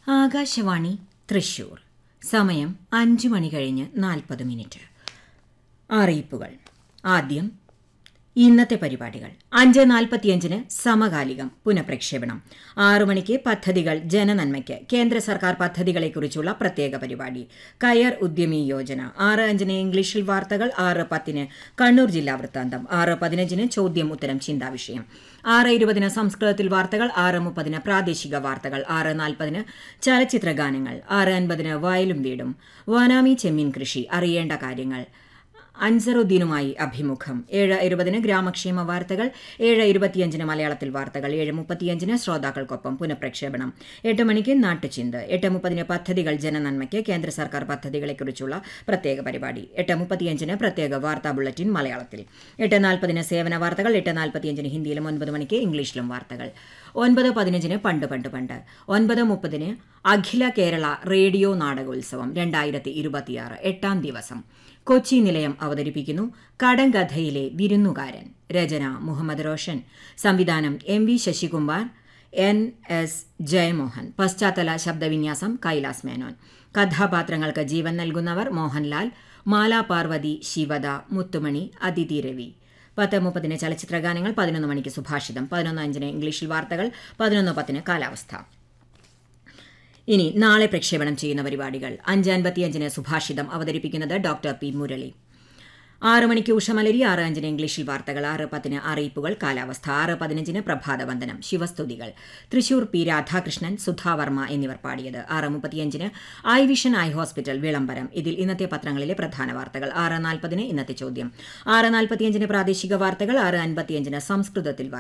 ആകാശവാണി തൃശൂർ സമയം അഞ്ച് മണി കഴിഞ്ഞ് നാൽപ്പത് മിനിറ്റ് അറിയിപ്പുകൾ ആദ്യം ഇന്നത്തെ പരിപാടികൾ അഞ്ച് നാൽപ്പത്തിയഞ്ചിന് സമകാലികം പുനഃപ്രക്ഷേപണം ആറു മണിക്ക് പദ്ധതികൾ ജനനന്മയ്ക്ക് കേന്ദ്ര സർക്കാർ പദ്ധതികളെക്കുറിച്ചുള്ള പ്രത്യേക പരിപാടി കയർ ഉദ്യമി യോജന ആറ് അഞ്ചിന് ഇംഗ്ലീഷിൽ വാർത്തകൾ ആറ് പത്തിന് കണ്ണൂർ ജില്ലാ വൃത്താന്തം ആറ് പതിനഞ്ചിന് ചോദ്യം ഉത്തരം ചിന്താവിഷയം ആറ് ഇരുപതിന് സംസ്കൃതത്തിൽ വാർത്തകൾ ആറ് മുപ്പതിന് പ്രാദേശിക വാർത്തകൾ ആറ് നാൽപ്പതിന് ചലച്ചിത്ര ഗാനങ്ങൾ ആറ് അൻപതിന് വയലും വീടും വാനാമി ചെമ്മീൻ കൃഷി അറിയേണ്ട കാര്യങ്ങൾ അൻസറുദ്ദീനുമായി അഭിമുഖം ഏഴ് ഇരുപതിന് ഗ്രാമക്ഷേമ വാർത്തകൾ ഏഴ് ഇരുപത്തിയഞ്ചിന് മലയാളത്തിൽ വാർത്തകൾ ഏഴ് മുപ്പത്തിയഞ്ചിന് ശ്രോതാക്കൾക്കൊപ്പം പുനഃപ്രക്ഷേപണം എട്ട് മണിക്ക് നാട്ടുചിന്ത് എട്ട് മുപ്പതിന് പദ്ധതികൾ ജനനന്മയ്ക്ക് കേന്ദ്ര സർക്കാർ പദ്ധതികളെക്കുറിച്ചുള്ള പ്രത്യേക പരിപാടി എട്ട് മുപ്പത്തിയഞ്ചിന് പ്രത്യേക വാർത്താ ബുള്ളറ്റിൻ മലയാളത്തിൽ എട്ട് നാൽപ്പതിന് സേവന വാർത്തകൾ എട്ട് നാൽപ്പത്തിയഞ്ചിന് ഹിന്ദിയിലും ഒൻപത് മണിക്ക് ഇംഗ്ലീഷിലും വാർത്തകൾ ഒൻപത് പതിനഞ്ചിന് പണ്ട് പണ്ട് പണ്ട് ഒൻപത് മുപ്പതിന് അഖില കേരള റേഡിയോ നാടകോത്സവം രണ്ടായിരത്തി ഇരുപത്തിയാറ് എട്ടാം ദിവസം കൊച്ചി നിലയം അവതരിപ്പിക്കുന്നു കടങ്കഥയിലെ വിരുന്നുകാരൻ രചന മുഹമ്മദ് റോഷൻ സംവിധാനം M V Sasikumar N S Jayamohan പശ്ചാത്തല ശബ്ദവിന്യാസം കൈലാസ് മേനോൻ കഥാപാത്രങ്ങൾക്ക് ജീവൻ നൽകുന്നവർ മോഹൻലാൽ മാലാ പാർവതി ശിവദ മുത്തുമണി അതിഥി രവി പത്ത് മുപ്പതിന് ചലച്ചിത്ര ഗാനങ്ങൾ പതിനൊന്ന് മണിക്ക് സുഭാഷിതം പതിനൊന്ന് അഞ്ചിന് ഇംഗ്ലീഷിൽ വാർത്തകൾ പതിനൊന്ന് പത്തിന് കാലാവസ്ഥ ഇനി നാളെ പ്രക്ഷേപണം ചെയ്യുന്ന പരിപാടികൾ അഞ്ച് അൻപത്തിയഞ്ചിന് സുഭാഷിതം അവതരിപ്പിക്കുന്നത് ഡോക്ടർ പി മുരളി ആറ് മണിക്ക് ഉഷമലരി ആറ് അഞ്ചിന് ഇംഗ്ലീഷിൽ വാർത്തകൾ ആറ് പത്തിന് അറിയിപ്പുകൾ കാലാവസ്ഥ ആറ് പതിനഞ്ചിന് പ്രഭാതവന്ദനം ശിവസ്തുതികൾ തൃശൂർ പി രാധാകൃഷ്ണൻ സുധാവർമ്മ എന്നിവർ പാടിയത് ആറ് മുപ്പത്തിയഞ്ചിന് ഐ വിഷൻ ഐ ഹോസ്പിറ്റൽ വിളംബരം ഇതിൽ ഇന്നത്തെ പത്രങ്ങളിലെ പ്രധാന വാർത്തകൾ ആറ് നാൽപ്പതിന് ഇന്നത്തെ ചോദ്യം ആറ് നാൽപ്പത്തിയഞ്ചിന് പ്രാദേശിക വാർത്തകൾ ആറ് അൻപത്തിയഞ്ചിന് സംസ്കൃതത്തിൽ